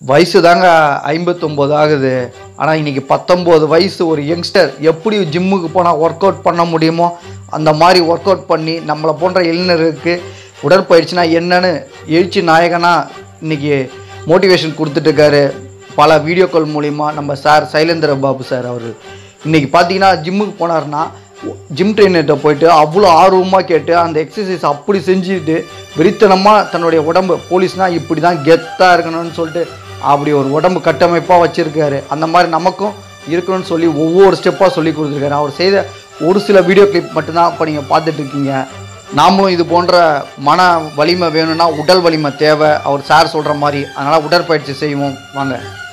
வயசு தாங்க ஐம்பத்தொம்போது ஆகுது ஆனால் இன்னைக்கு பத்தொம்போது வயசு ஒரு யங்ஸ்டர் எப்படி ஜிம்முக்கு போனால் ஒர்க் அவுட் பண்ண முடியுமோ அந்த மாதிரி ஒர்க் அவுட் பண்ணி நம்மளை போன்ற இளைஞருக்கு உடற்பயிற்சினா என்னன்னு எழுச்சி நாயகனாக இன்னைக்கு மோட்டிவேஷன் கொடுத்துட்ருக்காரு பல வீடியோக்கள் மூலிமா நம்ம சார் சைலேந்திர பாபு சார் அவர் இன்னைக்கு பார்த்தீங்கன்னா ஜிம்முக்கு போனாருன்னா ஜிம் ட்ரெயினர்கிட்ட போயிட்டு அவ்வளோ ஆர்வமாக கேட்டு அந்த எக்ஸசைஸ் அப்படி செஞ்சுட்டு வெறித்தனமாக தன்னுடைய உடம்பு போலீஸ்னால் இப்படி தான் கெத்தாக இருக்கணும்னு சொல்லிட்டு அப்படி ஒரு உடம்பு கட்டமைப்பாக வச்சுருக்காரு அந்த மாதிரி நமக்கும் இருக்கணும்னு சொல்லி ஒவ்வொரு ஸ்டெப்பாக சொல்லி கொடுத்துருக்காரு அவர் செய்த ஒரு சில வீடியோ கிளிப் மட்டும்தான் இப்போ நீங்கள் பார்த்துட்டு இருக்கீங்க நாமளும் இது போன்ற மன வலிமை வேணும்னா உடல் வலிமை தேவை அவர் சார் சொல்கிற மாதிரி அதனால் உடற்பயிற்சி செய்வோம் வாங்க